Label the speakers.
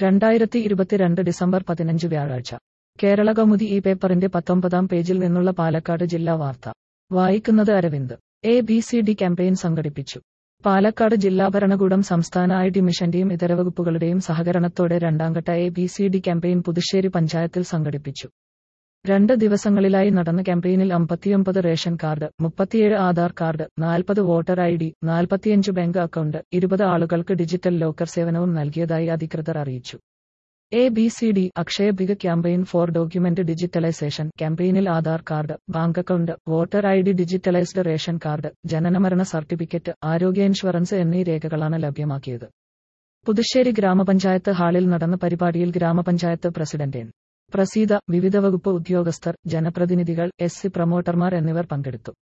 Speaker 1: രണ്ടായിരത്തി ഇരുപത്തിരണ്ട് ഡിസംബർ പതിനഞ്ച് വ്യാഴാഴ്ച കേരള കൗമുദി ഈ പേപ്പറിന്റെ പത്തൊമ്പതാം പേജിൽ നിന്നുള്ള പാലക്കാട് ജില്ലാ വാർത്ത വായിക്കുന്നത് Aravind A B C D campaign സംഘടിപ്പിച്ചു പാലക്കാട് ജില്ലാ ഭരണകൂടം സംസ്ഥാന ഐ ടി മിഷന്റെയും ഇതര വകുപ്പുകളുടെയും സഹകരണത്തോടെ രണ്ടാംഘട്ട A B C D campaign Puthussery പഞ്ചായത്തിൽ സംഘടിപ്പിച്ചു രണ്ട് ദിവസങ്ങളിലായി നടന്ന ക്യാമ്പയിനിൽ അമ്പത്തിയൊമ്പത് റേഷൻ കാർഡ് മുപ്പത്തിയേഴ് ആധാർ കാർഡ് നാൽപ്പത് വോട്ടർ ഐ ഡി നാൽപ്പത്തിയഞ്ച് ബാങ്ക് അക്കൗണ്ട് ഇരുപത് ആളുകൾക്ക് ഡിജിറ്റൽ ലോക്കർ സേവനവും നൽകിയതായി അധികൃതർ അറിയിച്ചു എ ബി സി ഡി അക്ഷയബിക ക്യാമ്പയിൻ ഫോർ ഡോക്യുമെന്റ് ഡിജിറ്റലൈസേഷൻ ക്യാമ്പയിനിൽ Aadhaar card bank account voter I D digitalised ration card ജനനമരണ സർട്ടിഫിക്കറ്റ് ആരോഗ്യ ഇൻഷുറൻസ് എന്നീ രേഖകളാണ് ലഭ്യമാക്കിയത് പുതുശ്ശേരി ഗ്രാമപഞ്ചായത്ത് ഹാളിൽ നടന്ന പരിപാടിയിൽ ഗ്രാമപഞ്ചായത്ത് പ്രസിഡന്റ് എൻ പ്രസീത വിവിധ വകുപ്പ് ഉദ്യോഗസ്ഥർ ജനപ്രതിനിധികൾ എസ് സി പ്രമോട്ടർമാർ എന്നിവർ പങ്കെടുത്തു